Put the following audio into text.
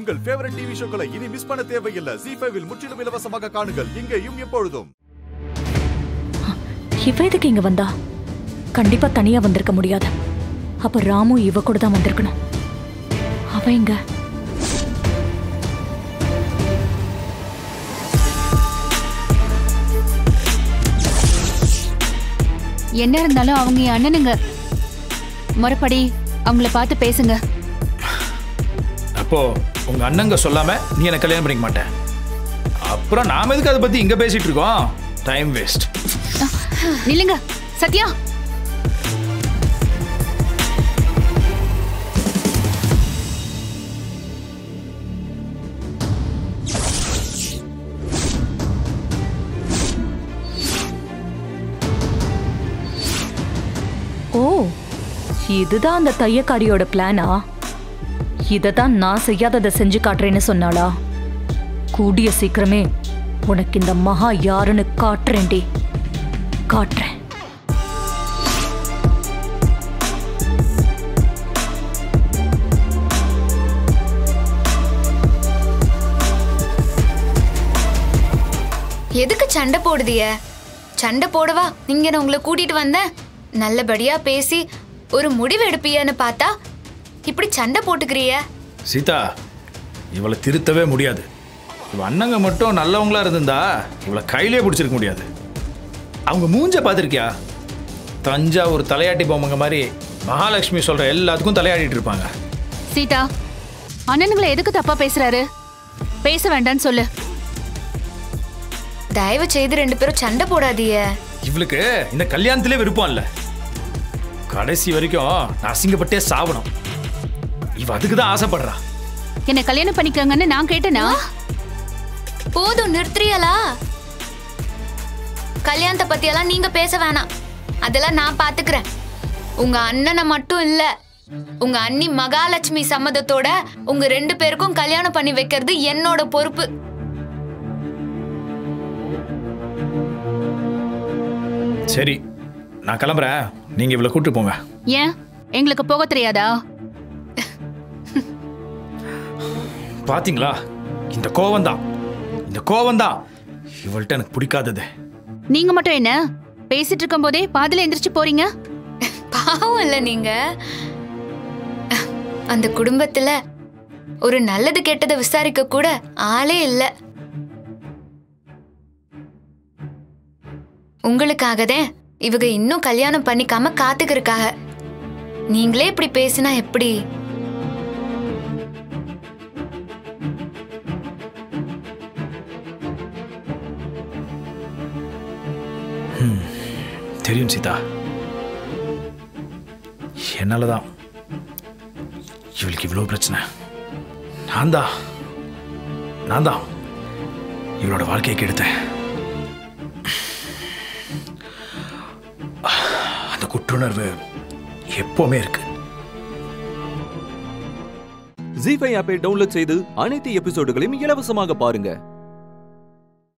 உங்கள் favourite TV ஷோக்களை இனி miss பண்ண தேவையில்லை ஜி ஃபைவில் முற்றிலும் இலவசமாக காணுங்கள் இங்கேயும் எப்பொழுதும் இவ எதுக்கு இங்க வந்தா கண்டிப்பா தனியா வந்திருக்க முடியாது அப்ப ராமு இவ கூட தான் வந்திருக்கணும் அவ எங்க என்ன இருந்தாலும் அவங்க என் அண்ணனுங்க முறைப்படி அவங்கள பார்த்து பேசுங்க அப்போ உங்க அண்ணங்க சொல்லாம நீ எனக்கு கல்யாணம் பண்ணிக்க மாட்டேன் அப்புறம் நாம எதுக்கு அதை பத்தி இங்க பேசிட்டு இருக்கோம் டைம் வேஸ்ட் நில்லுங்க சத்யா ஓ இதுதான் அந்த தையக்காரியோட பிளானா இதை தான் நான் செய்யாததை செஞ்சு காட்டுறேன்னு சொன்னாளா கூடிய சீக்கிரமே உனக்கு இந்த மகா யாருன்னு காட்டுறேன்டி காட்டுறேன் எதுக்கு சண்டை போடுதிய சண்டை போடவா நீங்க நான் உங்களை கூட்டிட்டு வந்தேன் நல்லபடியா பேசி ஒரு முடிவு எடுப்பியன்னு பார்த்தா இப்படி சண்டை போட்டுக்கிறிய சீதா இவளை திருத்தவே முடியாது இவ அண்ணங்க மட்டும் நல்லவங்களா இருந்திருந்தா இவளை கையிலே பிடிச்சிருக்க முடியாது அவங்க மூஞ்ச பார்த்துருக்கியா தஞ்சாவூர் தலையாட்டி பொம்மைங்க மாதிரி மகாலட்சுமி சொல்ற எல்லாத்துக்கும் தலையாடிட்டு இருப்பாங்க சீதா அண்ணனுங்களை எதுக்கு தப்பா பேசுறாரு பேச வேண்டாம்னு சொல்லு தயவு செய்து ரெண்டு பேரும் சண்டை போடாதீய இவளுக்கு இந்த கல்யாணத்திலே விருப்பம் இல்ல கடைசி வரைக்கும் நான் அசிங்கப்பட்டே சாவணும் இவ அதுக்கு தான் ஆசைப்படுறா என்னை கல்யாணம் பண்ணிக்கங்கன்னு நான் கேட்டேனா போதும் நிறுத்துறியலா கல்யாணத்தை பத்தியெல்லாம் நீங்க பேச வேணாம் அதெல்லாம் நான் பாத்துக்கிறேன் உங்க அண்ணனை மட்டும் இல்ல உங்க அண்ணி மகாலட்சுமி சம்மதத்தோட உங்க ரெண்டு பேருக்கும் கல்யாணம் பண்ணி வைக்கிறது என்னோட பொறுப்பு சரி நான் கிளம்புறேன் நீங்க இவளை கூட்டு போங்க ஏன் எங்களுக்கு போக தெரியாதா பாத்தீங்களா இந்த கோவம் தான் இந்த கோவம் தான் இவள்கிட்ட எனக்கு பிடிக்காதது நீங்க மட்டும் என்ன பேசிட்டு இருக்கும் போதே பாதியில எந்திரிச்சு போறீங்க பாவம் இல்ல நீங்க அந்த குடும்பத்துல ஒரு நல்லது கெட்டதை விசாரிக்க கூட ஆளே இல்ல உங்களுக்காகதான் இவங்க இன்னும் கல்யாணம் பண்ணிக்காம காத்துக்கிறக்காக நீங்களே இப்படி பேசினா எப்படி தெரியும் சீதா என்னால தான் இவளுக்கு இவ்வளோ பிரச்சனை நான் தான் நான் தான் இவளோட வாழ்க்கையை கெடுத்தேன் அந்த குற்றுணர்வு எப்பவுமே இருக்கு ஜி ஃபைவ் ஆப்பை டவுன்லோட் செய்து அனைத்து எபிசோடுகளையும் இலவசமாக பாருங்க